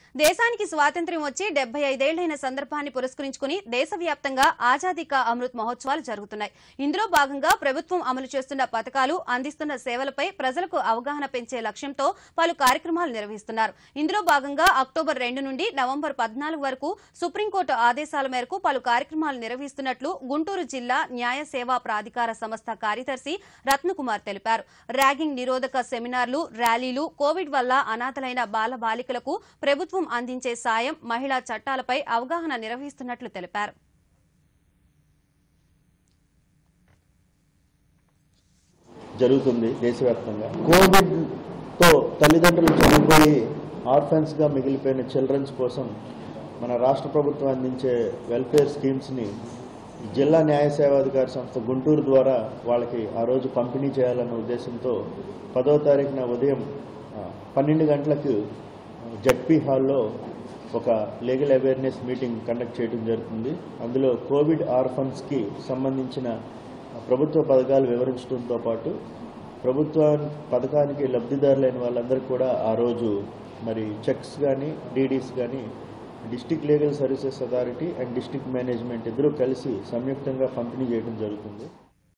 దేశానికి స్వాతంత్ర్యం వచ్చి డెబ్బై ఐదేళ్లైన సందర్భాన్ని పురస్కరించుకుని దేశవ్యాప్తంగా ఆజాదీ కా అమృత్ మహోత్సవాలు జరుగుతున్నాయి ఇందులో భాగంగా ప్రభుత్వం అమలు చేస్తున్న పథకాలు అందిస్తున్న సేవలపై ప్రజలకు అవగాహన పెంచే లక్ష్యంతో పలు కార్యక్రమాలు నిర్వహిస్తున్నారు ఇందులో భాగంగా అక్టోబర్ రెండు నుండి నవంబర్ పద్నాలుగు వరకు సుప్రీంకోర్టు ఆదేశాల మేరకు పలు కార్యక్రమాలు నిర్వహిస్తున్నట్లు గుంటూరు జిల్లా న్యాయ సేవా ప్రాధికార సంస్థ కార్యదర్శి రత్నకుమార్ తెలిపారు ర్యాగింగ్ నిరోధక సెమినార్లు ర్యాలీలు కోవిడ్ వల్ల అనాథలైన బాల బాలికలకు ప్రభుత్వం అందించే సాయం మహిళా చట్టాలపై అవగాహన నిర్వహిస్తున్నట్లు తెలిపారు జరుగుతుంది దేశవ్యాప్తంగా కోవిడ్తో తల్లిదండ్రులు చనిపోయి ఆర్ఫన్స్ గా మిగిలిపోయిన చిల్డ్రన్స్ కోసం మన రాష్ట్ర ప్రభుత్వం అందించే వెల్ఫేర్ స్కీమ్స్ని జిల్లా న్యాయ సేవాధికారి సంస్థ గుంటూరు ద్వారా వాళ్ళకి ఆ రోజు పంపిణీ చేయాలన్న ఉద్దేశంతో పదో తారీఖున ఉదయం ఆ, పన్నెండు గంటలకు జడ్పీ హాల్లో ఒక లీగల్ అవేర్నెస్ మీటింగ్ కండక్ట్ చేయడం జరుగుతుంది అందులో కోవిడ్ ఆర్ఫన్స్కి సంబంధించిన ప్రభుత్వ పథకాలు వివరించడంతో పాటు ప్రభుత్వ పథకానికి లబ్ధిదారులైన వాళ్ళందరికీ కూడా ఆ రోజు మరి చెక్స్ కానీ డీడీస్ కానీ district legal services authority and district management ఇద్దరూ కలిసి సంయుక్తంగా పంపిణీ చేయడం జరుగుతుంది